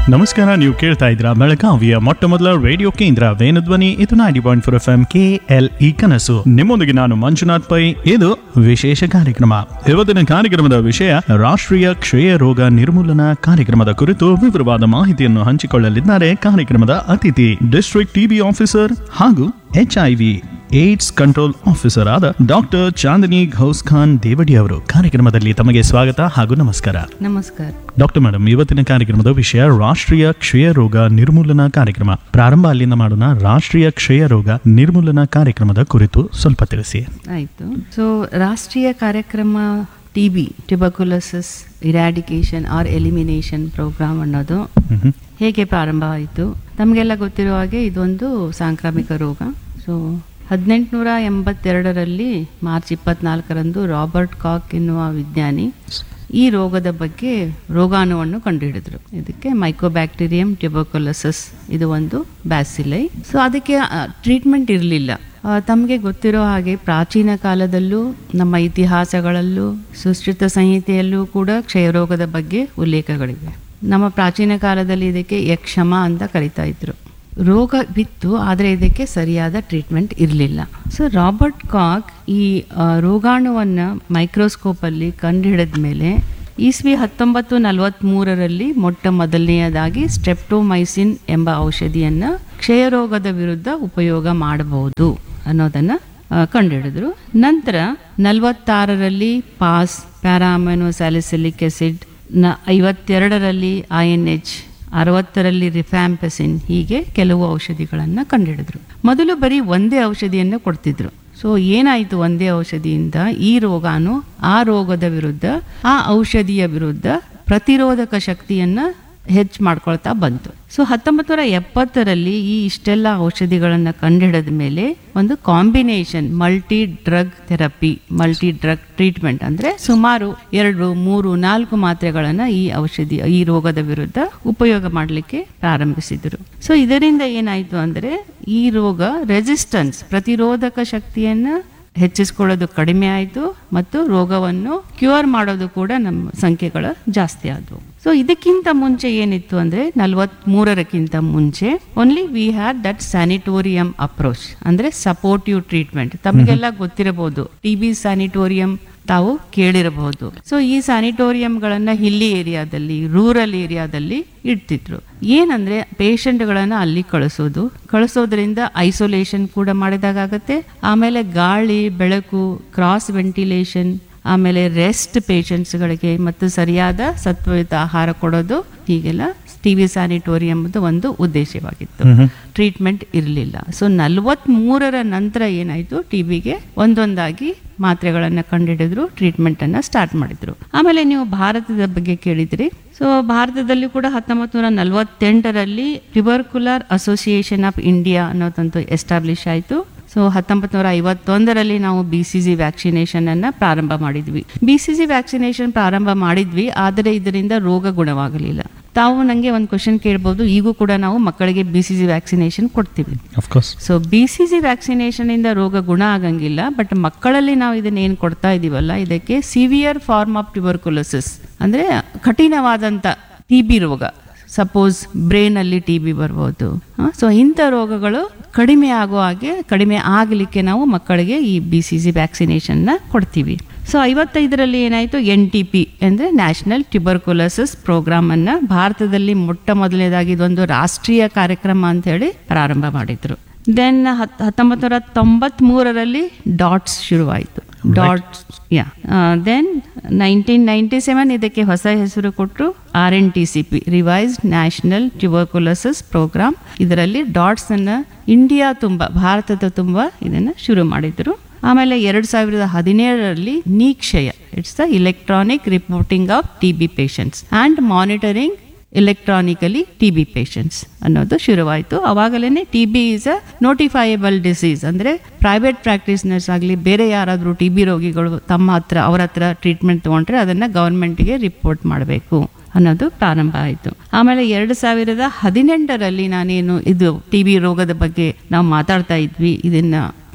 ನಮಸ್ಕಾರ ನೀವು ಕೇಳ್ತಾ ಇದ್ರ ಬೆಳಗಾವಿಯ ಮೊಟ್ಟ ಮೊದಲ ರೇಡಿಯೋ ಕೇಂದ್ರ ವೇಣುಧ್ವನಿ ಇದು ninety point four F M K L E ಕನಸು ನಿಮ್ಮೊಂದಿಗೆ ನಾನು ಮಂಜುನಾಥ್ ಪೈ ಇದು ವಿಶೇಷ ಕಾರ್ಯಕ್ರಮ ಇವತ್ತಿನ ಕಾರ್ಯಕ್ರಮದ ವಿಷಯ ರಾಷ್ಟ್ರೀಯ ಕ್ಷಯ ರೋಗ ನಿರ್ಮೂಲನಾ ಕಾರ್ಯಕ್ರಮದ ಕುರಿತು ವಿವರವಾದ ಮಾಹಿತಿಯನ್ನು ಹಂಚಿಕೊಳ್ಳಲಿದ್ದಾರೆ ಕಾರ್ಯಕ್ರಮದ ಅತಿಥಿ ಡಿಸ್ಟ್ರಿಕ್ಟ್ ಟಿಬಿ ಆಫೀಸರ್ ಹಾಗೂ ಎಚ್ಐವಿ ಏಡ್ಸ್ ಕಂಟ್ರೋಲ್ ಆಫೀಸರ್ ಆದ ಡಾಕ್ಟರ್ ಚಾಂದಿನಿ ಘೌಸ್ ಖಾನ್ ದೇವಡಿ ಅವರು ಕಾರ್ಯಕ್ರಮದಲ್ಲಿ ತಮಗೆ ಸ್ವಾಗತ ಹಾಗೂ ನಮಸ್ಕಾರ ನಮಸ್ಕಾರ ಡಾಕ್ಟರ್ ಮೇಡಮ್ ಇವತ್ತಿನ ಕಾರ್ಯಕ್ರಮದ ವಿಷಯ ರಾಷ್ಟ್ರೀಯ ಕ್ಷಯ ರೋಗ ನಿರ್ಮೂಲನಾ ಕಾರ್ಯಕ್ರಮ ಪ್ರಾರಂಭ ಅಲ್ಲಿಂದ ಮಾಡೋಣ ರಾಷ್ಟ್ರೀಯ ಕ್ಷಯ ರೋಗ ನಿರ್ಮೂಲನಾ ಕಾರ್ಯಕ್ರಮದ ಕುರಿತು ಸ್ವಲ್ಪ ತಿಳಿಸಿ ಆಯಿತು ಸೊ ರಾಷ್ಟ್ರೀಯ ಕಾರ್ಯಕ್ರಮ T B tuberculosis eradication or elimination programme ಅನ್ನೋದು ಮ್ಹೂ. ಹೇಗೆ ಪ್ರಾರಂಭ ಆಯಿತು ನಮಗೆಲ್ಲ ಗೊತ್ತಿರೋ ಹಾಗೆ ಇದೊಂದು ಸಾಂಕ್ರಾಮಿಕ ರೋಗ ಸೊ ಹದಿನೆಂಟುನೂರ ಎಂಬತ್ತೆರಡರಲ್ಲಿ ಮಾರ್ಚ್ ಇಪ್ಪತ್ನಾಲ್ಕರಂದು ರಾಬರ್ಟ್ ಕಾಕ್ ಎನ್ನುವ ವಿಜ್ಞಾನಿ ಈ ರೋಗದ ಬಗ್ಗೆ ರೋಗಾಣುವನ್ನು ಕಂಡುಹಿಡಿದ್ರು ಇದಕ್ಕೆ ಮೈಕೋಬ್ಯಾಕ್ಟೀರಿಯಂ ಟ್ಯುಬರ್ಕುಲೋಸಿಸ್ ಇದು ಒಂದು ಬ್ಯಾಸಿಲೈ ಸೊ ಅದಕ್ಕೆ ಟ್ರೀಟ್ಮೆಂಟ್ ಇರಲಿಲ್ಲ ತಮಗೆ ಗೊತ್ತಿರೋ ಹಾಗೆ ಪ್ರಾಚೀನ ಕಾಲದಲ್ಲೂ ನಮ್ಮ ಇತಿಹಾಸಗಳಲ್ಲೂ ಸುಶ್ರಿತ ಸಂಹಿತೆಯಲ್ಲೂ ಕೂಡ ಕ್ಷಯರೋಗದ ಬಗ್ಗೆ ಉಲ್ಲೇಖಗಳಿವೆ ನಮ್ಮ ಪ್ರಾಚೀನ ಕಾಲದಲ್ಲಿ ಇದಕ್ಕೆ ಯಕ್ಷಮ ಅಂತ ಕರಿತಾ ಇದ್ರು ರೋಗ ಬಿತ್ತು ಆದರೆ ಇದಕ್ಕೆ ಸರಿಯಾದ ಟ್ರೀಟ್ಮೆಂಟ್ ಇರಲಿಲ್ಲ ಸೊ ರಾಬರ್ಟ್ ಕಾಕ್ ಈ ಆ, ರೋಗಾಣುವನ್ನು ಮೈಕ್ರೋಸ್ಕೋಪಲ್ಲಿ ಕಂಡುಹಿಡಿದ ಮೇಲೆ ಇಸ್ವಿ ಹತ್ತೊಂಬತ್ತು ನಲವತ್ತ್ಮೂರರಲ್ಲಿ ಮೊಟ್ಟ ಮೊದಲನೆಯದಾಗಿ ಸ್ಟ್ರೆಪ್ಟೋಮೈಸಿನ್ ಎಂಬ ಔಷಧಿಯನ್ನು ಕ್ಷಯರೋಗದ ವಿರುದ್ಧ ಉಪಯೋಗ ಮಾಡಬಹುದು ಅನ್ನೋದನ್ನು ಆ, ಕಂಡುಹಿಡಿದ್ರು ನಂತರ ನಲವತ್ತಾರರಲ್ಲಿ ಪಾಸ್ ಪ್ಯಾರಾಮೆನೋ ಸ್ಯಾಲಿಸಿಲಿಕ್ ಆಸಿಡ್ ನ ಐವತ್ತೆರಡರಲ್ಲಿ ಐ ಎನ್ ಎಚ್ ಅರವತ್ತರಲ್ಲಿ ರಿಫ್ಯಾಂಪಸಿನ್ ಹೀಗೆ ಕೆಲವು ಔಷಧಿಗಳನ್ನು ಕಂಡುಹಿಡಿದ್ರು ಮೊದಲು ಬರೀ ಒಂದೇ ಔಷಧಿಯನ್ನು ಕೊಡ್ತಿದ್ರು ಸೊ ಏನಾಯಿತು ಒಂದೇ ಔಷಧಿಯಿಂದ ಈ ರೋಗಾನು ಆ ರೋಗದ ವಿರುದ್ಧ ಆ ಔಷಧಿಯ ವಿರುದ್ಧ ಪ್ರತಿರೋಧಕ ಶಕ್ತಿಯನ್ನು ಹೆಚ್ಚು ಮಾಡ್ಕೊಳ್ತಾ ಬಂತು ಸೊ ಹತ್ತೊಂಬತ್ತು ನೂರ ಎಪ್ಪತ್ತರಲ್ಲಿ ಈ ಇಷ್ಟೆಲ್ಲ ಔಷಧಿಗಳನ್ನು ಕಂಡುಹಿಡಿದ ಮೇಲೆ ಒಂದು combination multi drug therapy multi drug treatment ಅಂದರೆ ಸುಮಾರು ಎರಡು ಮೂರು ನಾಲ್ಕು ಮಾತ್ರೆಗಳನ್ನು ಈ ಔಷಧಿ ಈ ರೋಗದ ವಿರುದ್ಧ ಉಪಯೋಗ ಮಾಡಲಿಕ್ಕೆ ಪ್ರಾರಂಭಿಸಿದರು ಸೊ ಇದರಿಂದ ಏನಾಯಿತು ಅಂದರೆ ಈ ರೋಗ ರೆಸಿಸ್ಟೆನ್ಸ್ ಪ್ರತಿರೋಧಕ ಶಕ್ತಿಯನ್ನು ಹೆಚ್ಚಿಸ್ಕೊಳ್ಳೋದು ಕಡಿಮೆ ಆಯಿತು ಮತ್ತು ರೋಗವನ್ನು ಕ್ಯೂರ್ ಮಾಡೋದು ಕೂಡ ನಮ್ಮ ಸಂಖ್ಯೆಗಳು ಜಾಸ್ತಿ ಆದವು ಸೊ ಇದಕ್ಕಿಂತ ಮುಂಚೆ ಏನಿತ್ತು ಅಂದರೆ ನಲವತ್ತ್ಮೂರರಕ್ಕಿಂತ ಮುಂಚೆ only we had that sanatorium approach ಅಂದರೆ ಸಪೋರ್ಟಿವ್ ಟ್ರೀಟ್ಮೆಂಟ್ ತಮಗೆಲ್ಲ ಗೊತ್ತಿರಬಹುದು ಟಿ ಬಿ ಸ್ಯಾನಿಟೋರಿಯಂ ತಾವು ಕೇಳಿರಬಹುದು ಸೊ ಈ ಸ್ಯಾನಿಟೋರಿಯಂಗಳನ್ನ ಹಿಲ್ಲಿ ಏರಿಯಾದಲ್ಲಿ ರೂರಲ್ ಏರಿಯಾದಲ್ಲಿ ಇಡ್ತಿದ್ರು ಏನಂದ್ರೆ ಪೇಷಂಟ್ಗಳನ್ನ ಅಲ್ಲಿ ಕಳಿಸೋದು ಕಳಿಸೋದ್ರಿಂದ ಐಸೋಲೇಷನ್ ಕೂಡ ಮಾಡಿದಾಗತ್ತೆ ಆಮೇಲೆ ಗಾಳಿ ಬೆಳಕು ಕ್ರಾಸ್ ವೆಂಟಿಲೇಷನ್ ಆಮೇಲೆ ರೆಸ್ಟ್ ಪೇಷಂಟ್ಸ್ಗಳಿಗೆ ಮತ್ತು ಸರಿಯಾದ ಸತ್ವಯುತ ಆಹಾರ ಕೊಡೋದು ಹೀಗೆಲ್ಲ ಟಿ ವಿ ಸ್ಯಾನಿಟೋರಿಯಂದು ಒಂದು ಉದ್ದೇಶವಾಗಿತ್ತು ಟ್ರೀಟ್ಮೆಂಟ್ ಇರಲಿಲ್ಲ ಸೊ ನಲವತ್ತ್ಮೂರರ ನಂತರ ಏನಾಯಿತು ಟಿ ಬಿಗೆ ಒಂದೊಂದಾಗಿ ಮಾತ್ರೆಗಳನ್ನು ಕಂಡುಹಿಡಿದ್ರು ಟ್ರೀಟ್ಮೆಂಟನ್ನು ಸ್ಟಾರ್ಟ್ ಮಾಡಿದ್ರು ಆಮೇಲೆ ನೀವು ಭಾರತದ ಬಗ್ಗೆ ಕೇಳಿದ್ರಿ ಸೊ ಭಾರತದಲ್ಲಿ ಕೂಡ ಹತ್ತೊಂಬತ್ತು ನೂರ ನಲವತ್ತೆಂಟರಲ್ಲಿ ಟ್ಯುಬರ್ಕುಲರ್ ಅಸೋಸಿಯೇಷನ್ ಆಫ್ ಇಂಡಿಯಾ ಅನ್ನೋದಂತೂ ಎಸ್ಟಾಬ್ಲಿಷ್ ಆಯಿತು ಸೊ ಹತ್ತೊಂಬತ್ತು ನೂರ ಐವತ್ತೊಂದರಲ್ಲಿ ನಾವು ಬಿ ಸಿ ಜಿ ವ್ಯಾಕ್ಸಿನೇಷನ್ ಅನ್ನ ಪ್ರಾರಂಭ ಮಾಡಿದ್ವಿ ಬಿ ಸಿ ಜಿ ವ್ಯಾಕ್ಸಿನೇಷನ್ ಪ್ರಾರಂಭ ಮಾಡಿದ್ವಿ ಆದರೆ ಇದರಿಂದ ರೋಗ ಗುಣವಾಗಲಿಲ್ಲ ತಾವು ನನಗೆ ಒಂದು ಕ್ವಶನ್ ಕೇಳ್ಬೋದು ಈಗೂ ಕೂಡ ನಾವು ಮಕ್ಕಳಿಗೆ ಬಿ ಸಿ ಜಿ ವ್ಯಾಕ್ಸಿನೇಷನ್ ಕೊಡ್ತೀವಿ of course so B C G ವ್ಯಾಕ್ಸಿನೇಷನಿಂದ ರೋಗ ಗುಣ ಆಗಂಗಿಲ್ಲ ಬಟ್ ಮಕ್ಕಳಲ್ಲಿ ನಾವು ಇದನ್ನ ಏನು ಕೊಡ್ತಾ ಇದೀವಲ್ಲ ಇದಕ್ಕೆ ಸಿವಿಯರ್ ಫಾರ್ಮ್ ಆಫ್ ಟ್ಯುಬರ್ಕುಲೋಸಿಸ್ ಅಂದರೆ ಕಠಿಣವಾದಂಥ ಟಿ ಬಿ ರೋಗ ಸಪೋಸ್ ಬ್ರೈನಲ್ಲಿ ಟಿ ಬಿ ಬರ್ಬೋದು ಸೊ ಇಂಥ ರೋಗಗಳು ಕಡಿಮೆ ಆಗೋ ಹಾಗೆ ಕಡಿಮೆ ಆಗಲಿಕ್ಕೆ ನಾವು ಮಕ್ಕಳಿಗೆ ಈ ಬಿ ಸಿ ಜಿ ವ್ಯಾಕ್ಸಿನೇಷನ್ನ ಕೊಡ್ತೀವಿ ಸೊ ಐವತ್ತೈದರಲ್ಲಿ ಏನಾಯಿತು ಎನ್ ಟಿ ಪಿ ಅಂದರೆ ನ್ಯಾಷನಲ್ ಟ್ಯುಬರ್ಕುಲೋಸಿಸ್ ಪ್ರೋಗ್ರಾಮನ್ನು ಭಾರತದಲ್ಲಿ ಮೊಟ್ಟ ಮೊದಲನೇದಾಗಿ ಇದೊಂದು ರಾಷ್ಟ್ರೀಯ ಕಾರ್ಯಕ್ರಮ ಅಂತ ಹೇಳಿ ಪ್ರಾರಂಭ ಮಾಡಿದ್ರು ದೆನ್ ಹತ್ ಹತ್ತೊಂಬತ್ತು ನೂರ ತೊಂಬತ್ಮೂರರಲ್ಲಿ ಡಾಟ್ಸ್ ಶುರುವಾಯಿತು DOTS yeah then nineteen ninety seven ಇದಕ್ಕೆ ಹೊಸ ಹೆಸರು ಕೊಟ್ಟರು R N T C P revised national tuberculosis programme ಇದರಲ್ಲಿ ಡಾಟ್ಸ್ ಅನ್ನ ಇಂಡಿಯಾ ತುಂಬ ಭಾರತದ ತುಂಬ ಇದನ್ನು ಶುರು ಮಾಡಿದರು ಆಮೇಲೆ ಎರಡು ಸಾವಿರದ ಹದಿನೇಳರಲ್ಲಿ Nikshay it's the electronic reporting of T B patients and monitoring electronically T B patients ಅನ್ನೋದು ಶುರುವಾಯಿತು ಅವಾಗಲೇ T B is a notifiable disease ಅಂದರೆ ಪ್ರೈವೇಟ್ ಪ್ರಾಕ್ಟೀಸ್ನರ್ಸ್ ಆಗಲಿ ಬೇರೆ ಯಾರಾದರೂ ಟಿ ಬಿ ರೋಗಿಗಳು ತಮ್ಮ ಹತ್ರ ಅವ್ರ ಹತ್ರ ಟ್ರೀಟ್ಮೆಂಟ್ ತೊಗೊಂಡ್ರೆ ಅದನ್ನು ಗೌರ್ಮೆಂಟ್ಗೆ ರಿಪೋರ್ಟ್ ಮಾಡಬೇಕು ಅನ್ನೋದು ಪ್ರಾರಂಭ ಆಯಿತು ಆಮೇಲೆ ಎರಡು ಸಾವಿರದ ಹದಿನೆಂಟರಲ್ಲಿ ನಾನೇನು ಇದು ಟಿ ಬಿ ರೋಗದ ಬಗ್ಗೆ ನಾವು ಮಾತಾಡ್ತಾ ಇದ್ವಿ ಇದನ್ನ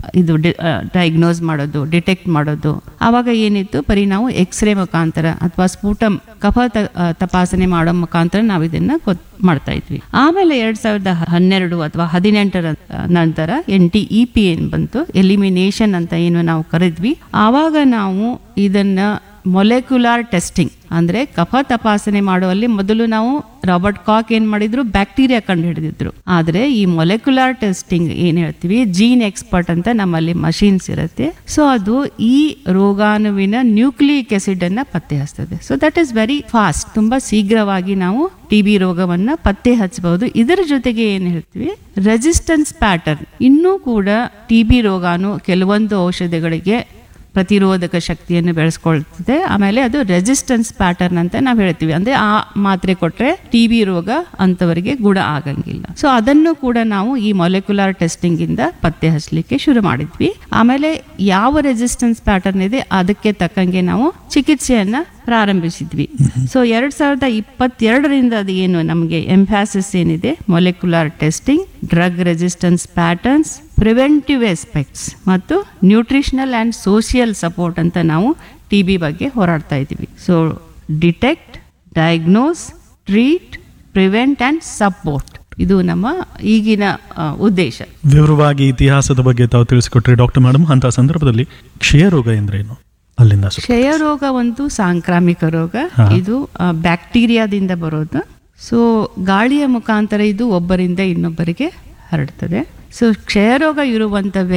ಇದು ಡಯಾಗ್ನೋಸ್ ಮಾಡೋದು ಡಿಟೆಕ್ಟ್ ಮಾಡೋದು ಆವಾಗ ಏನಿತ್ತು ಬರೀ ನಾವು ಎಕ್ಸ್ರೇ ಮುಖಾಂತರ ಅಥವಾ ಸ್ಫೂಟಮ್ ಕಫ ತ- ಆ, ತಪಾಸಣೆ ಮಾಡೋ ಮುಖಾಂತರ ನಾವು ಇದನ್ನ ಗೊತ್ ಮಾಡ್ತಾ ಇದ್ವಿ ಆಮೇಲೆ ಎರಡ್ ಸಾವಿರದ ಹನ್ನೆರಡು ಅಥವಾ ಹದಿನೆಂಟರ ನಂತರ ಎನ್ ಟಿ ಇ ಪಿ ಏನ್ ಬಂತು ಎಲಿಮಿನೇಷನ್ ಅಂತ ಏನು ನಾವು ಕರೆದ್ವಿ ಆವಾಗ ನಾವು ಇದನ್ನ ಮೊಲೆಕ್ಯುಲಾರ್ ಟೆಸ್ಟಿಂಗ್ ಅಂದ್ರೆ ಕಫ ತಪಾಸಣೆ ಮಾಡುವಲ್ಲಿ ಮೊದಲು ನಾವು ರಾಬರ್ಟ್ ಕಾಕ್ ಏನ್ ಮಾಡಿದ್ರು ಬ್ಯಾಕ್ಟೀರಿಯಾ ಕಂಡು ಹಿಡಿದಿದ್ರು ಆದ್ರೆ ಈ ಮೊಲೆಕ್ಯುಲಾರ್ ಟೆಸ್ಟಿಂಗ್ ಏನ್ ಹೇಳ್ತೀವಿ ಜೀನ್ ಎಕ್ಸ್ಪರ್ಟ್ ಅಂತ ನಮ್ಮಲ್ಲಿ ಮಷೀನ್ಸ್ ಇರುತ್ತೆ ಸೊ ಅದು ಈ ರೋಗಾಣುವಿನ ನ್ಯೂಕ್ಲಿಯಿಕ್ ಆಸಿಡ್ ಅನ್ನ ಪತ್ತೆ ಹಚ್ತದೆ so that is very fast ತುಂಬಾ ಶೀಘ್ರವಾಗಿ ನಾವು ಟಿ ಬಿ ರೋಗವನ್ನ ಪತ್ತೆ ಹಚ್ಚಬಹುದು ಇದರ ಜೊತೆಗೆ ಏನ್ ಹೇಳ್ತೀವಿ ರೆಸಿಸ್ಟೆನ್ಸ್ ಪ್ಯಾಟರ್ನ್ ಇನ್ನೂ ಕೂಡ ಟಿ ಬಿ ರೋಗಾಣು ಕೆಲವೊಂದು ಔಷಧಿಗಳಿಗೆ ಪ್ರತಿರೋಧಕ ಶಕ್ತಿಯನ್ನು ಬೆಳೆಸ್ಕೊಳ್ತದೆ ಆಮೇಲೆ ಅದು ರೆಸಿಸ್ಟೆನ್ಸ್ ಪ್ಯಾಟರ್ನ್ ಅಂತ ನಾವು ಹೇಳ್ತೀವಿ ಅಂದ್ರೆ ಆ ಮಾತ್ರೆ ಕೊಟ್ರೆ ಟಿ ಬಿ ರೋಗ ಅಂತವರಿಗೆ ಗುಣ ಆಗಂಗಿಲ್ಲ ಸೊ ಅದನ್ನು ಕೂಡ ನಾವು ಈ ಮೊಲೆಕ್ಯುಲರ್ ಟೆಸ್ಟಿಂಗ್ ಇಂದ ಪತ್ತೆ ಹಚ್ಚಲಿಕ್ಕೆ ಶುರು ಮಾಡಿದ್ವಿ ಆಮೇಲೆ ಯಾವ ರೆಸಿಸ್ಟೆನ್ಸ್ ಪ್ಯಾಟರ್ನ್ ಇದೆ ಅದಕ್ಕೆ ತಕ್ಕಂಗೆ ನಾವು ಚಿಕಿತ್ಸೆಯನ್ನ ಪ್ರಾರಂಭಿಸಿದ್ವಿ ಸೊ ಎರಡ್ ಸಾವಿರದ ಇಪ್ಪತ್ತೆರಡರಿಂದ ಅದು ಏನು ನಮಗೆ ಎಂಫ್ಯಾಸಿಸ್ ಏನಿದೆ molecular testing drug resistance patterns preventive aspects ಮತ್ತು ನ್ಯೂಟ್ರಿಷನಲ್ ಆ್ಯಂಡ್ ಸೋಷಿಯಲ್ ಸಪೋರ್ಟ್ ಅಂತ ನಾವು ಟಿ ಬಿ ಬಗ್ಗೆ ಹೋರಾಡ್ತಾ ಇದ್ದೀವಿ so detect diagnose treat prevent and support ಇದು ನಮ್ಮ ಈಗಿನ ಆ, ಉದ್ದೇಶ ವಿವರವಾಗಿ ಇತಿಹಾಸದ ಬಗ್ಗೆ ತಾವು ತಿಳಿಸಿಕೊಟ್ರಿ ಡಾಕ್ಟರ್ ಮೇಡಮ್ ಅಂತ ಸಂದರ್ಭದಲ್ಲಿ ಕ್ಷಯರೋಗ ಎಂದ್ರೇನು ಅಲ್ಲಿಂದ ಶುರು. ಕ್ಷಯ ರೋಗ ಒಂದು ಸಾಂಕ್ರಾಮಿಕ ರೋಗ ಹಾ. ಇದು ಆ, ಬ್ಯಾಕ್ಟೀರಿಯಾದಿಂದ ಬರೋದು ಸೊ ಗಾಳಿಯ ಮುಖಾಂತರ ಇದು ಒಬ್ಬರಿಂದ ಇನ್ನೊಬ್ಬರಿಗೆ ಹರಡ್ತದೆ ಸೊ ಕ್ಷಯರೋಗ ಇರುವಂತ